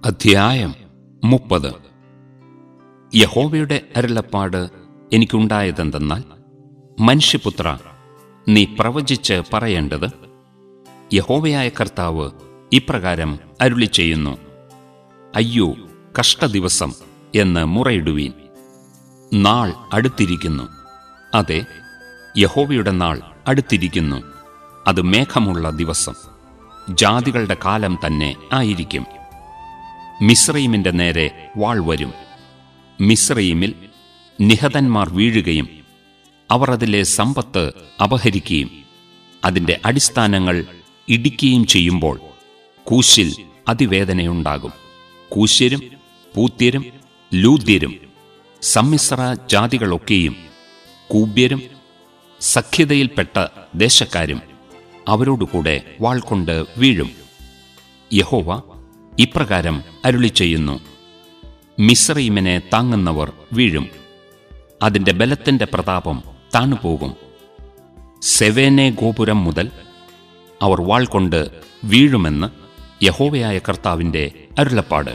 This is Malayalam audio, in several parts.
അധ്യായം മുപ്പത് യഹോവയുടെ അരുളപ്പാട് എനിക്കുണ്ടായതെന്തെന്നാൽ മനുഷ്യപുത്ര നീ പ്രവചിച്ച് പറയേണ്ടത് യഹോവയായ കർത്താവ് ഇപ്രകാരം അരുളി ചെയ്യുന്നു അയ്യോ കഷ്ടദിവസം എന്ന് മുറയിടുവീൻ നാൾ അടുത്തിരിക്കുന്നു അതെ യഹോവയുടെ നാൾ അടുത്തിരിക്കുന്നു അത് മേഘമുള്ള ദിവസം ജാതികളുടെ കാലം തന്നെ ആയിരിക്കും മിസ്രൈമിന്റെ നേരെ വാൾ വരും മിസ്രൈമിൽ നിഹതന്മാർ വീഴുകയും അവർ അതിലെ സമ്പത്ത് അപഹരിക്കുകയും അതിന്റെ അടിസ്ഥാനങ്ങൾ ഇടിക്കുകയും ചെയ്യുമ്പോൾ കൂശിൽ അതിവേദനയുണ്ടാകും കൂശ്യരും പൂത്യരും ലൂദ്യരും സമ്മിശ്ര ജാതികളൊക്കെയും കൂബ്യരും സഖ്യതയിൽപ്പെട്ട ദേശക്കാരും അവരോടുകൂടെ വാൾ കൊണ്ട് വീഴും യഹോവ ഇപ്രകാരം അരുളി ചെയ്യുന്നു മിസ്രൈമിനെ താങ്ങുന്നവർ വീഴും അതിന്റെ ബലത്തിന്റെ പ്രതാപം താണുപോകും സെവേനെ ഗോപുരം മുതൽ അവർ വാൾ കൊണ്ട് വീഴുമെന്ന് യഹോവയായ കർത്താവിന്റെ അരുളപ്പാട്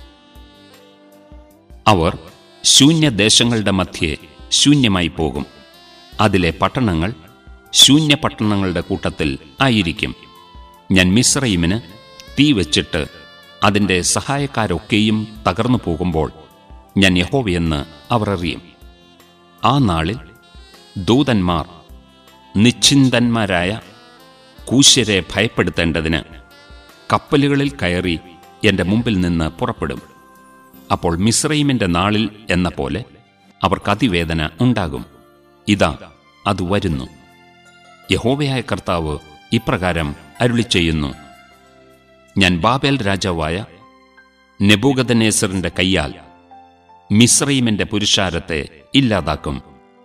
അവർ ശൂന്യദേശങ്ങളുടെ മധ്യേ ശൂന്യമായി പോകും അതിലെ പട്ടണങ്ങൾ ശൂന്യ പട്ടണങ്ങളുടെ കൂട്ടത്തിൽ ആയിരിക്കും ഞാൻ മിസ്രൈമിന് തീ വച്ചിട്ട് അതിന്റെ സഹായക്കാരൊക്കെയും തകർന്നു പോകുമ്പോൾ ഞാൻ യഹോവയെന്ന് അവർ അറിയും ആ നാളിൽ ദൂതന്മാർ നിശ്ചിന്തന്മാരായ കൂശ്യരെ ഭയപ്പെടുത്തേണ്ടതിന് കപ്പലുകളിൽ കയറി എന്റെ മുമ്പിൽ നിന്ന് പുറപ്പെടും അപ്പോൾ മിസ്രൈമിന്റെ നാളിൽ എന്ന പോലെ അവർക്ക് അതിവേദന ഉണ്ടാകും ഇതാ അത് വരുന്നു യഹോവയായ കർത്താവ് ഇപ്രകാരം അരുളി ചെയ്യുന്നു ഞാൻ ബാബേൽ രാജാവായ നെബൂഗദനേസറിന്റെ കയ്യാൽ മിസ്രൈമിന്റെ പുരുഷാരത്തെ ഇല്ലാതാക്കും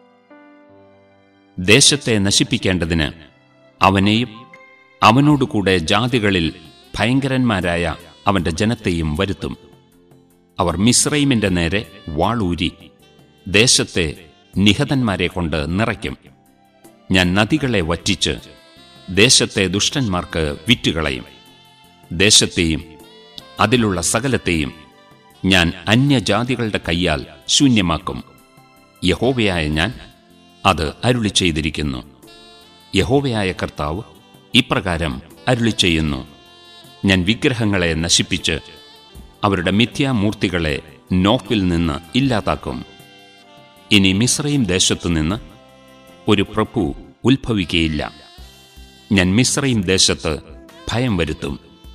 ദേശത്തെ നശിപ്പിക്കേണ്ടതിന് അവനെയും അവനോടുകൂടെ ജാതികളിൽ ഭയങ്കരന്മാരായ അവന്റെ ജനത്തെയും വരുത്തും അവർ മിസ്രൈമിന്റെ നേരെ വാളൂരി ദേശത്തെ നിഹതന്മാരെ കൊണ്ട് നിറയ്ക്കും ഞാൻ നദികളെ വറ്റിച്ച് ദേശത്തെ ദുഷ്ടന്മാർക്ക് വിറ്റുകളയും ദേശത്തെയും അതിലുള്ള സകലത്തെയും ഞാൻ അന്യജാതികളുടെ കയ്യാൽ ശൂന്യമാക്കും യഹോവയായ ഞാൻ അത് അരുളി ചെയ്തിരിക്കുന്നു യഹോവയായ കർത്താവ് ഇപ്രകാരം അരുളി ചെയ്യുന്നു ഞാൻ വിഗ്രഹങ്ങളെ നശിപ്പിച്ച് അവരുടെ മിഥ്യാമൂർത്തികളെ നോഫിൽ നിന്ന് ഇല്ലാതാക്കും ഇനി മിസ്രൈം ദേശത്തുനിന്ന് ഒരു പ്രഭു ഉത്ഭവിക്കുകയില്ല ഞാൻ മിസ്രൈം ദേശത്ത് ഭയം വരുത്തും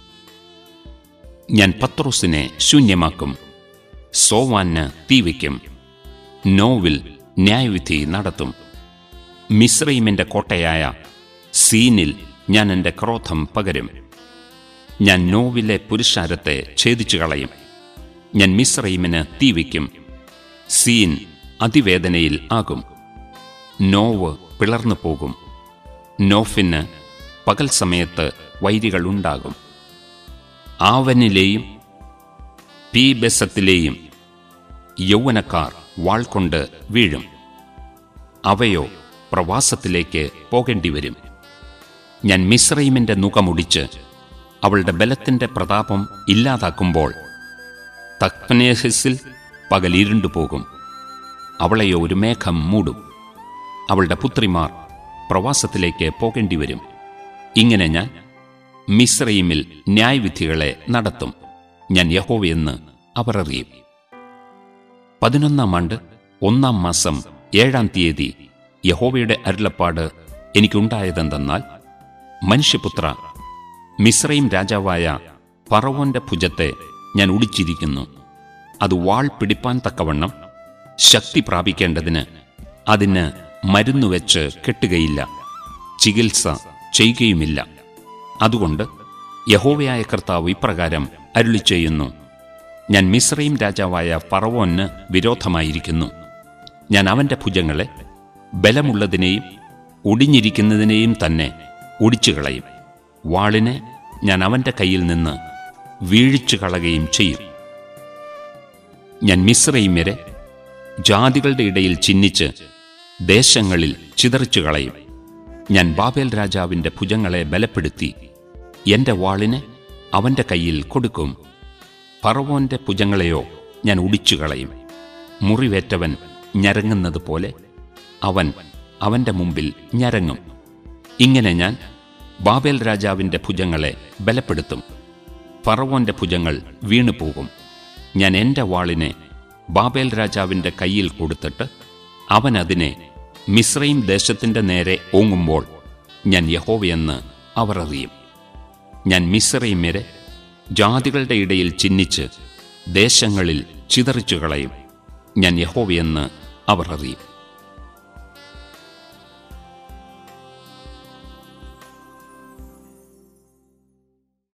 ഞാൻ പത്രോസിനെ ശൂന്യമാക്കും സോവാന് തീവയ്ക്കും നോവിൽ ന്യായവിധി നടത്തും മിസ്രൈമിന്റെ കോട്ടയായ സീനിൽ ഞാൻ എൻ്റെ ക്രോധം പകരും ഞാൻ നോവിലെ പുരുഷാരത്തെ ഛേദിച്ചു കളയും ഞാൻ മിസ്രൈമിന് തീവയ്ക്കും സീൻ അതിവേദനയിൽ ആകും നോവ് പിളർന്നു പോകും നോഫിന് പകൽ സമയത്ത് വൈരികൾ ഉണ്ടാകും ആവനിലെയും പീബെസത്തിലെയും യൗവനക്കാർ വാൾ കൊണ്ട് വീഴും അവയോ പ്രവാസത്തിലേക്ക് പോകേണ്ടി വരും ഞാൻ മിസ്രൈമിന്റെ മുഖമുടിച്ച് അവളുടെ ബലത്തിന്റെ പ്രതാപം ഇല്ലാതാക്കുമ്പോൾ തക്പനേഹസിൽ പകൽ ഇരുണ്ടു പോകും അവളെയോ ഒരു മേഘം മൂടും അവളുടെ പുത്രിമാർ പ്രവാസത്തിലേക്ക് പോകേണ്ടി വരും ഇങ്ങനെ ഞാൻ മിസ്രൈമിൽ ന്യായവിധികളെ നടത്തും ഞാൻ യഹോവയെന്ന് അവർ അറിയും പതിനൊന്നാം ആണ്ട് ഒന്നാം മാസം ഏഴാം തീയതി യഹോവയുടെ അരുളപ്പാട് എനിക്കുണ്ടായതെന്തെന്നാൽ മനുഷ്യപുത്ര മിസ്രൈം രാജാവായ ഫറവോന്റെ ഭുജത്തെ ഞാൻ ഉടിച്ചിരിക്കുന്നു അത് വാൾ പിടിപ്പാൻ തക്കവണ്ണം ശക്തി പ്രാപിക്കേണ്ടതിന് അതിന് മരുന്നുവെച്ച് കെട്ടുകയില്ല ചികിത്സ ചെയ്യുകയുമില്ല അതുകൊണ്ട് യഹോവയായ കർത്താവ് ഇപ്രകാരം അരുളി ചെയ്യുന്നു ഞാൻ മിസ്രൈം രാജാവായ ഫറവോന് വിരോധമായിരിക്കുന്നു ഞാൻ അവന്റെ ഭുജങ്ങളെ ബലമുള്ളതിനെയും ഒടിഞ്ഞിരിക്കുന്നതിനെയും തന്നെ ഒടിച്ചു കളയും വാളിനെ ഞാൻ അവന്റെ കയ്യിൽ നിന്ന് വീഴിച്ചു കളയുകയും ചെയ്യും ഞാൻ മിസ്രൈമ്യരെ ജാതികളുടെ ഇടയിൽ ചിഹ്നിച്ച് ദേശങ്ങളിൽ ചിതറിച്ചു കളയും ഞാൻ ബാബേൽ രാജാവിന്റെ ഭുജങ്ങളെ ബലപ്പെടുത്തി എന്റെ വാളിനെ അവന്റെ കയ്യിൽ കൊടുക്കും ഫറവോന്റെ ഭുജങ്ങളെയോ ഞാൻ ഒടിച്ചു കളയും മുറിവേറ്റവൻ ഞരങ്ങുന്നത് പോലെ അവൻ അവന്റെ മുമ്പിൽ ഞരങ്ങും ഇങ്ങനെ ഞാൻ ബാബേൽ രാജാവിന്റെ ഭുജങ്ങളെ ബലപ്പെടുത്തും ഫറവോന്റെ ഭുജങ്ങൾ വീണുപോകും ഞാൻ എൻ്റെ വാളിനെ ബാബേൽ രാജാവിന്റെ കയ്യിൽ കൊടുത്തിട്ട് അവൻ അതിനെ മിശ്രയും ദേശത്തിന്റെ നേരെ ഓങ്ങുമ്പോൾ ഞാൻ യഹോവയെന്ന് അവർ അറിയും ഞാൻ മിശ്രയിമ്യരെ ജാതികളുടെ ഇടയിൽ ചിഹ്നിച്ച് ദേശങ്ങളിൽ ചിതറിച്ചു കളയും ഞാൻ യഹോവയെന്ന് അവർ അറിയും